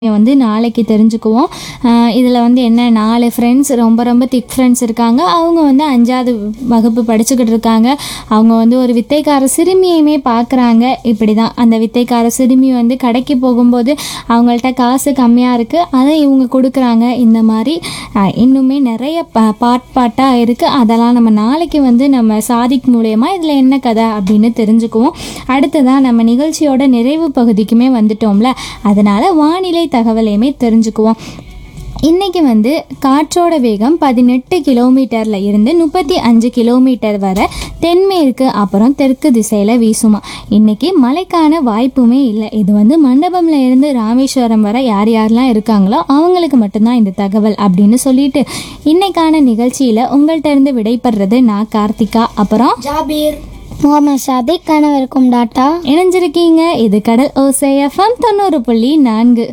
வந்து நாளைக்கு தெரிஞ்சுக்குவோம் இதில் வந்து என்ன நாலு ஃப்ரெண்ட்ஸ் ரொம்ப ரொம்ப திக் ஃப்ரெண்ட்ஸ் இருக்காங்க அவங்க வந்து அஞ்சாவது வகுப்பு படிச்சுக்கிட்டு இருக்காங்க அவங்க வந்து ஒரு வித்தைக்கார சிறுமியுமே பார்க்குறாங்க இப்படி தான் அந்த வித்தைக்கார சிறுமி வந்து கடைக்கு போகும்போது அவங்கள்ட்ட காசு கம்மியாக இருக்குது அதை இவங்க கொடுக்குறாங்க இந்த மாதிரி அஹ், இன்னுமே நிறைய ப பாட் பாட்டாக இருக்குது அதெல்லாம் நம்ம நாளைக்கு வந்து நம்ம சாதிக் மூலயமா இதில் என்ன கதை அப்படின்னு தெரிஞ்சுக்குவோம் அடுத்ததான் நம்ம நிகழ்ச்சியோட நிறைவு பகுதிக்குமே வந்துட்டோம்ல அதனால் வானிலை தகவலையுமே தெரிஞ்சுக்குவோம் இன்றைக்கி வந்து காற்றோட வேகம் பதினெட்டு கிலோமீட்டரில் இருந்து முப்பத்தி அஞ்சு கிலோமீட்டர் வரை தென்மேற்கு அப்புறம் தெற்கு திசையில் வீசுமா இன்றைக்கி மழைக்கான வாய்ப்புமே இல்லை இது வந்து மண்டபம்ல இருந்து ராமேஸ்வரம் வரை யார் யாரெல்லாம் இருக்காங்களோ அவங்களுக்கு மட்டும்தான் இந்த தகவல் அப்படின்னு சொல்லிட்டு இன்னைக்கான நிகழ்ச்சியில் உங்கள்கிட்ட இருந்து விடைபெறது நான் கார்த்திகா அப்புறம் ஜாபீர் முகமது சாதிக் கனவிற்கும் டாட்டா இணைஞ்சிருக்கீங்க இது கடல் ஓசை எஃப்எம் தொண்ணூறு புள்ளி நான்கு